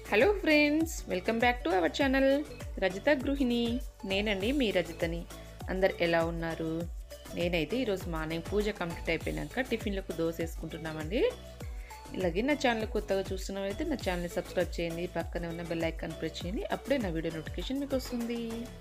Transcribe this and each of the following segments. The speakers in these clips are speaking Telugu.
hello friends welcome back to our channel Rajitha గృహిణి నేనండి మీ రజితని అందరు ఎలా ఉన్నారు నేనైతే ఈరోజు మార్నింగ్ పూజ కంప్లీట్ అయిపోయినాక టిఫిన్లకు దోశ వేసుకుంటున్నామండి ఇలాగే నా ఛానల్ కొత్తగా చూస్తున్నవైతే నా ఛానల్ని సబ్స్క్రైబ్ చేయండి పక్కనే ఉన్న బెల్ ఐకాన్ ప్రెస్ చేయండి అప్పుడే నా వీడియో నోటిఫికేషన్ మీకు వస్తుంది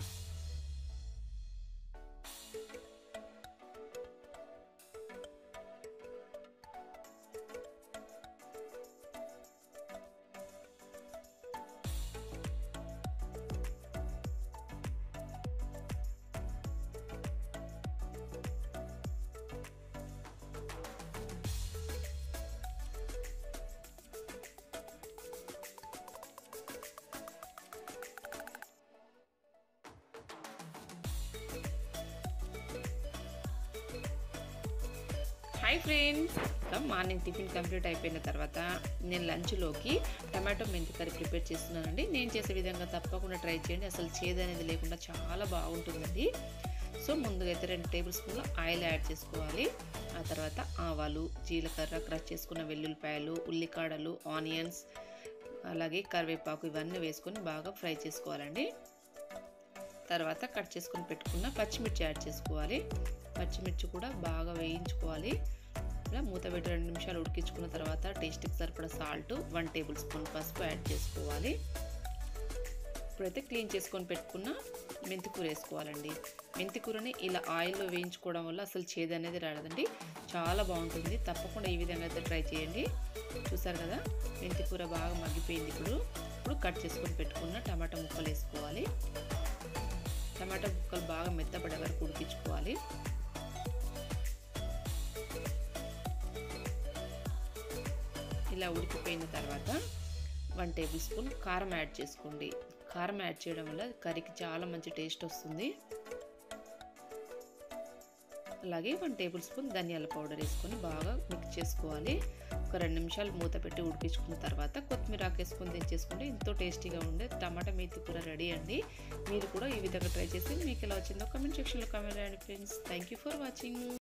hi friends morning tiffin complete అయిపోయిన తర్వాత నేను లంచ్లోకి టమాటో మెంతి కర్రీ ప్రిపేర్ చేస్తున్నానండి నేను చేసే విధంగా తప్పకుండా ట్రై చేయండి అసలు చేదు అనేది లేకుండా చాలా బాగుంటుందండి సో ముందుగా అయితే రెండు టేబుల్ స్పూన్ల ఆయిల్ యాడ్ చేసుకోవాలి ఆ తర్వాత ఆవాలు జీలకర్ర క్రష్ చేసుకున్న వెల్లుల్లిపాయలు ఉల్లికాడలు ఆనియన్స్ అలాగే కరివేపాకు ఇవన్నీ వేసుకొని బాగా ఫ్రై చేసుకోవాలండి తర్వాత కట్ చేసుకొని పెట్టుకున్న పచ్చిమిర్చి యాడ్ చేసుకోవాలి పచ్చిమిర్చి కూడా బాగా వేయించుకోవాలి ఇలా మూత పెట్టి రెండు నిమిషాలు ఉడికించుకున్న తర్వాత టేస్ట్కి సరిపడా సాల్ట్ వన్ టేబుల్ స్పూన్ పసుపు యాడ్ చేసుకోవాలి ఇప్పుడైతే క్లీన్ చేసుకొని పెట్టుకున్న మెంతికూర వేసుకోవాలండి మెంతికూరని ఇలా ఆయిల్లో వేయించుకోవడం వల్ల అసలు చేదు అనేది రాదండి చాలా బాగుంటుంది తప్పకుండా ఈ విధంగా అయితే ట్రై చేయండి చూసారు కదా మెంతికూర బాగా మగ్గిపోయింది ఇప్పుడు ఇప్పుడు కట్ చేసుకొని పెట్టుకున్న టమాటా ముక్కలు వేసుకోవాలి టమాటా ముక్కలు బాగా మెత్తపడే వరకు ఉడికించుకోవాలి ఇలా ఉడికిపోయిన తర్వాత వన్ టేబుల్ స్పూన్ కారం యాడ్ చేసుకోండి కారం యాడ్ చేయడం వల్ల కర్రీకి చాలా మంచి టేస్ట్ వస్తుంది అలాగే వన్ టేబుల్ స్పూన్ ధనియాల పౌడర్ వేసుకొని బాగా మిక్స్ చేసుకోవాలి ఒక రెండు నిమిషాలు మూత పెట్టి ఉడికించుకున్న తర్వాత కొత్తిమీర వేసుకొని దించేసుకుంటే ఎంతో టేస్టీగా ఉండే టమాటా మేతి కూర రెడీ అండి మీరు కూడా ఈ విధంగా ట్రై చేసి మీకు ఎలా వచ్చిందో కమెంట్ సెక్షన్లో కామెంట్ చేయండి friends thank you for watching